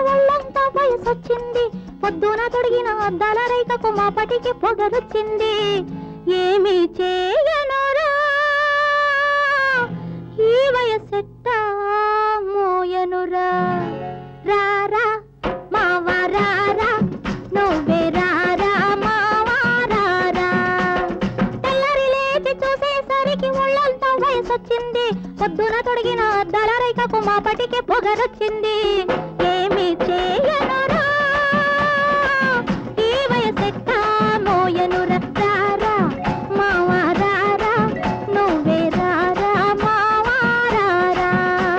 ఒళ్ళంతా వయసొచ్చింది పొద్దున తొడిగిన అద్దాల రైకకు మాపటికి పొగరొచ్చింది ఏమి చేయనురా ఈ వయసెట్టా మోయనురా రారా మావా రారా నువ్వే రారా మావా రారా తెల్లరి లేచి చూసేసరికి ఒళ్ళంతా వయసొచ్చింది పొద్దున తొడిగిన అద్దాల రైకకు మాపటికి పొగరొచ్చింది ఏమి చేయనురా ఈ వయసెట్టా మోయనురా రారా మావా రారా నువ్వే రారా మావా రారా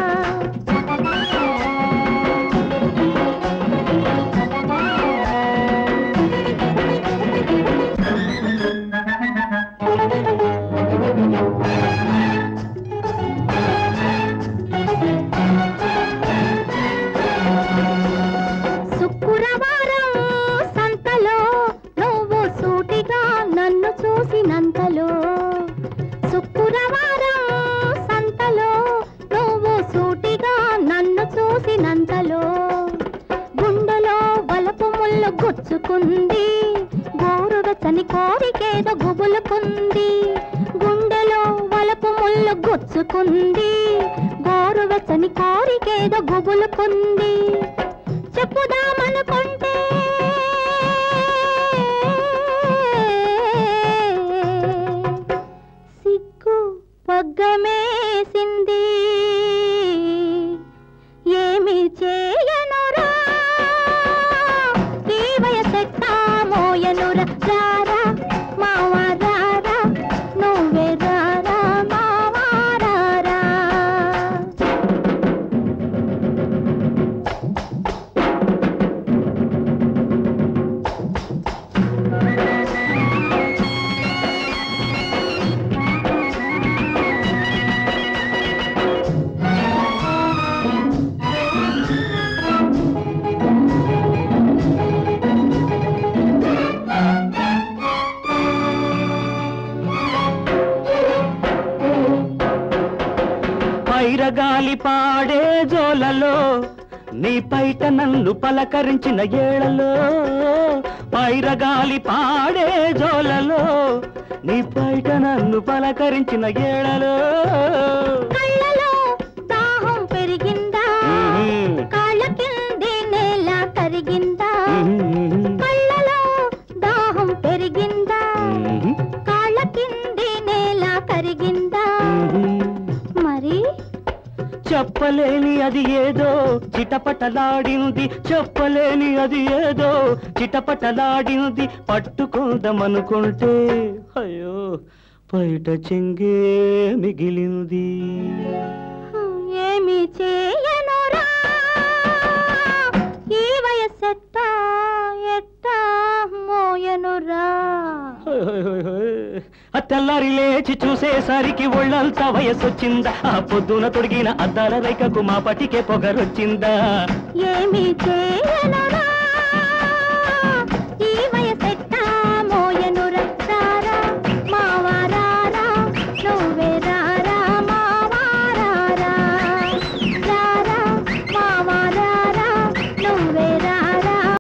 శుక్రవారం సంతలో నువ్వు సూటిగా నన్ను చూసినంతలో శుక్రవారం సంతలో నువ్వు సూటిగా నన్ను చూసినంతలో గుండెలో వలపు ముళ్ళు గుచ్చుకుంది గోరువెచ్చని కోరికేదో గుబులుకుంది గుండెలో వలపు ముళ్ళు గుచ్చుకుంది గోరువెచ్చని కోరికేదో గుబులుకుంది చెప్పుదామనుకుంటే సిగ్గు పగ్గమేసింది ఏమి చేయనురా ఈ వయసెట్టా మోయనురా రారా మావా రారా నువ్వే రారా మావా రారా పైరగాలి పాడే జోలలో నీ పైట నన్ను పలకరించిన ఏళలో పైరగాలి పాడే జోలలో నీ పైట నన్ను పలకరించిన ఏళలో కళ్ళలో దాహం పెరిగిందా మ్మ్. కాళ్ళ కింది నేల కరిగిందా మ్మ్. కళ్ళలో దాహం పెరిగిందా మ్మ్. కాళ్ళ కింది నేల కరిగిందా మ్మ్. మరి చెప్పలేని అది ఏదో చిటపటలాడింది చెప్పలేని అది ఏదో చిటపటలాడింది పట్టుకుందామనుకుంటే అయ్యో బయట చెంగే మిగిలింది ఏమి చేయనురా ఈ వయసెట్టా ఎట్టా మోయనురా హోయ్ హోయ్ హోయ్ హోయ్. ఆ తెల్లారి లేచి చూసేసరికి ఒళ్ళంతా వయసొచ్చిందా ఆ పొద్దున తొడిగిన అద్దాల రేఖకు మా పటికే పొగరొచ్చిందా ఏమి చేయనురా